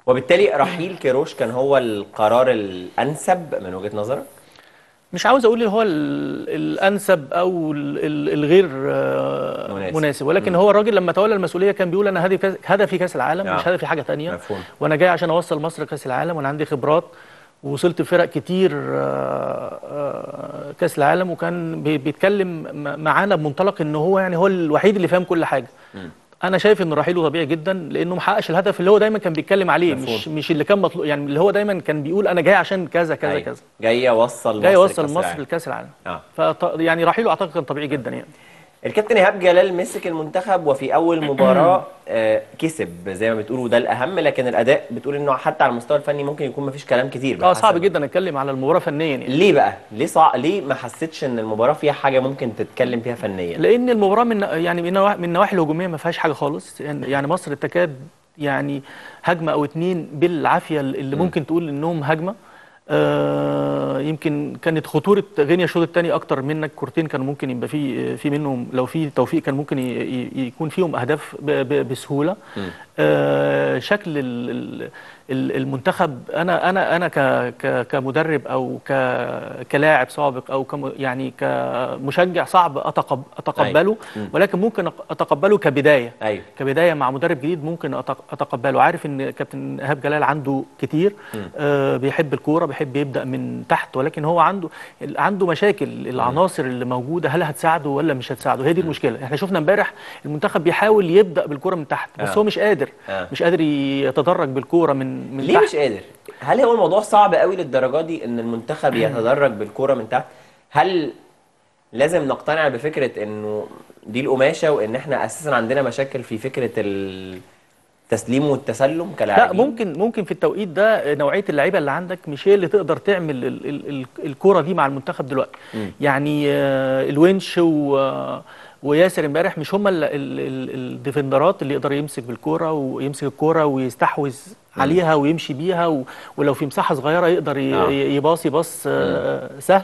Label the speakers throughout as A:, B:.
A: وبالتالي رحيل كيروش كان هو القرار الانسب من وجهة نظرك
B: مش عاوز اقول اللي هو ال- الانسب او ال- ال- الغير آه،
A: مناسب.
B: مناسب ولكن هو الراجل لما تولى المسؤوليه كان بيقول انا هدفي هدفي كاس العالم
A: آه.
B: مش هدفي حاجه تانية
A: مفهوم.
B: وانا جاي عشان اوصل مصر كاس العالم وانا عندي خبرات ووصلت فرق كتير آه، آه، كاس العالم وكان بي- بيتكلم م- معانا بمنطلق ان هو يعني هو الوحيد اللي فاهم كل حاجه انا شايف ان رحيله طبيعي جدا لانه ما حققش الهدف اللي هو دايما كان بيتكلم عليه
A: مفهوم.
B: مش مش اللي كان مطلوب يعني اللي هو دايما كان بيقول انا جاي عشان كذا كذا
A: أيوة.
B: كذا
A: جاي اوصل
B: جاي
A: مصر
B: يوصل
A: كأس
B: مصر
A: العالم.
B: لكاس العالم
A: اه
B: ف يعني رحيله اعتقد كان طبيعي جدا يعني
A: الكابتن ايهاب جلال مسك المنتخب وفي اول مباراه آه، كسب زي ما بتقولوا ده الاهم لكن الاداء بتقول انه حتى على المستوى الفني ممكن يكون مفيش كلام كتير
B: اه
A: بحسب-
B: صعب جدا اتكلم على المباراه فنيا يعني
A: ليه بقى ليه صع... ليه ما حسيتش ان المباراه فيها حاجه ممكن تتكلم فيها فنيا
B: لان المباراه من يعني من نوا- من النواحي الهجوميه ما فيهاش حاجه خالص يعني يعني مصر تكاد يعني هجمه او اتنين بالعافيه اللي ممكن تقول انهم هجمه آه يمكن كانت خطوره غينيا الشوط الثاني اكتر منك كورتين كان ممكن يبقى في في منهم لو في توفيق كان ممكن ي- ي- يكون فيهم اهداف ب- ب- بسهوله آه شكل ال- ال- ال- المنتخب انا انا انا ك- ك- كمدرب او ك- كلاعب سابق او كم يعني كمشجع صعب أتقب اتقبله ولكن ممكن أق- اتقبله كبدايه
A: ايوه
B: كبدايه مع مدرب جديد ممكن أتق- اتقبله عارف ان كابتن ايهاب جلال عنده كتير آه بيحب الكوره بيحب يبدا من تحت ولكن هو عنده عنده مشاكل العناصر اللي موجوده هل هتساعده ولا مش هتساعده هي دي المشكله احنا شفنا امبارح المنتخب بيحاول يبدا بالكوره من تحت بس
A: آه.
B: هو مش قادر
A: آه.
B: مش قادر يتدرج بالكوره من من
A: ليه
B: تحت
A: مش قادر هل هو الموضوع صعب قوي للدرجه دي ان المنتخب يتدرج بالكوره من تحت هل لازم نقتنع بفكره انه دي القماشه وان احنا اساسا عندنا مشاكل في فكره التسليم والتسلم
B: لا
A: كلاعبين
B: ممكن ممكن في التوقيت ده نوعيه اللعيبه اللي عندك مش هي اللي تقدر تعمل ال- ال- ال- الكوره دي مع المنتخب دلوقتي يعني آه، الونش و آه، وياسر امبارح مش هم ال- ال- ال- الديفندرات اللي يقدر يمسك بالكوره ويمسك الكوره ويستحوذ عليها ويمشي بيها و... ولو في مساحه صغيره يقدر ي...
A: آه.
B: يباصي باص آه سهل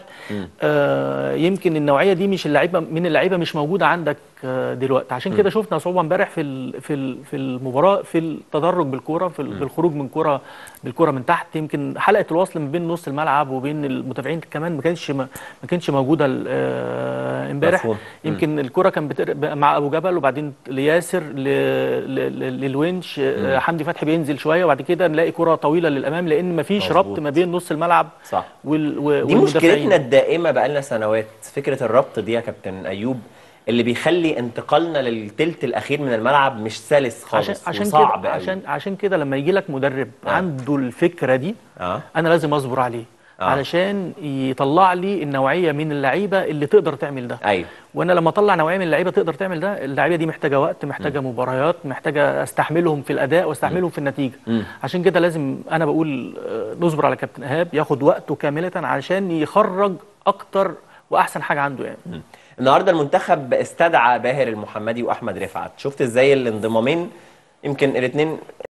B: آه يمكن النوعيه دي مش اللعيبه من اللعيبه مش موجوده عندك آه دلوقتي عشان كده شفنا صعوبه امبارح في ال... في ال... في المباراه في التدرج بالكوره في, ال... في الخروج من كوره بالكوره من تحت يمكن حلقه الوصل ما بين نص الملعب وبين المتابعين كمان ما كانش ما, ما كانش موجوده ال- آه، امبارح
A: مفهوم.
B: يمكن الكره كان بتر... مع ابو جبل وبعدين لياسر ل... ل... ل- للونش آه، حمدي فتحي بينزل شويه وبعد كده نلاقي كره طويله للامام لان ما فيش
A: مظبوط.
B: ربط ما بين نص الملعب
A: صح
B: وال... و...
A: دي
B: والمدافعين.
A: مشكلتنا الدائمه بقالنا سنوات فكره الربط دي يا كابتن ايوب اللي بيخلي انتقالنا للتلت الاخير من الملعب مش سلس خالص
B: عشان عشان
A: وصعب
B: كده
A: قوي.
B: عشان عشان كده لما يجي لك مدرب
A: آه.
B: عنده الفكره دي
A: اه
B: انا لازم اصبر عليه
A: آه.
B: علشان يطلع لي النوعيه من اللعيبه اللي تقدر تعمل ده
A: ايوه
B: وانا لما اطلع نوعيه من اللعيبه تقدر تعمل ده اللعيبه دي محتاجه وقت محتاجه مباريات محتاجه استحملهم في الاداء واستحملهم في النتيجه عشان كده لازم انا بقول آه، نصبر على كابتن ايهاب ياخد وقته كامله علشان يخرج اكتر واحسن حاجه عنده يعني
A: النهارده المنتخب استدعى باهر المحمدي واحمد رفعت شفت ازاي الانضمامين يمكن الاثنين